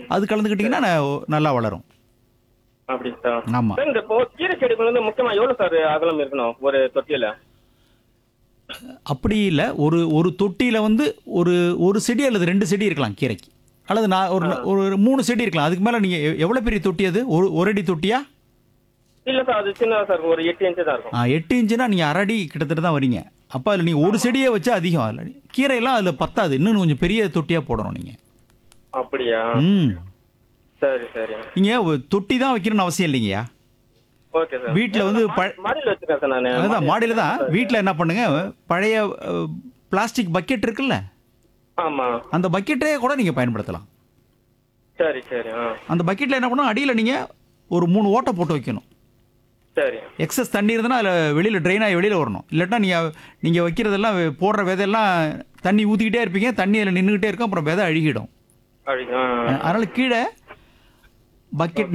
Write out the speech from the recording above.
அது கலந்துக்கிட்டிங்கன்னா ந- நல்லா வளரும் அப்படி சார் ஆமா சார் இந்த இப்போ கீரை செடிக்கு வந்து முக்கியமா எவ்வளவு சார் அகலம் இருக்கணும் ஒரு தொட்டியில அப்படி இல்லை ஒரு ஒரு தொட்டியில் வந்து ஒரு ஒரு செடி அல்லது ரெண்டு செடி இருக்கலாம் கீரைக்கு அல்லது நான் ஒரு ஒரு மூணு செடி இருக்கலாம் அதுக்கு மேலே நீங்கள் எவ்வளோ பெரிய தொட்டி அது ஒரு ஒரு அடி தொட்டியா இல்ல சார் அது சின்னதா சார் ஒரு எட்டு இன்ச்சு தான் இருக்கும் ஆ, எட்டு இன்ச்சுனா நீங்கள் அரை அடி கிட்டத்தட்ட தான் வரீங்க அப்போ அதில் நீங்கள் ஒரு செடியை வச்சு அதிகம் அதில் கீரையெல்லாம் அதில் பத்தாது இன்னும் கொஞ்சம் பெரிய தொட்டியாக போடணும் நீங்கள் அப்படியா ம் சரி சரி நீங்கள் தொட்டி தான் வைக்கணும்னு அவசியம் இல்லைங்கய்யா ஓகே சார் வீட்டில் வந்து ப மாடியில் வச்சிருக்கேன் சார் நான் அதுதான் மாடியில் தான் வீட்டில் என்ன பண்ணுங்க பழைய பிளாஸ்டிக் பக்கெட் இருக்குல்ல ஆமா அந்த பக்கெட்டே கூட நீங்கள் பயன்படுத்தலாம் சரி சரி ஆ அந்த பக்கெட்டில் என்ன பண்ணணும் அடியில் நீங்கள் ஒரு மூணு ஓட்டை போட்டு வைக்கணும் சரி எக்ஸஸ் தண்ணி இருந்ததுன்னா அதில் வெளியில் ட்ரெயின் ஆகி வெளியில் வரணும் இல்லாட்டா நீங்கள் நீங்கள் வைக்கிறதெல்லாம் போடுற விதையெல்லாம் தண்ணி ஊற்றிக்கிட்டே இருப்பீங்க தண்ணி அதில் நின்றுக்கிட்டே இருக்கும் அப்புறம் விதை அழுகிடும் அப்படி ஆ அதனால் கீழே பக்கெட்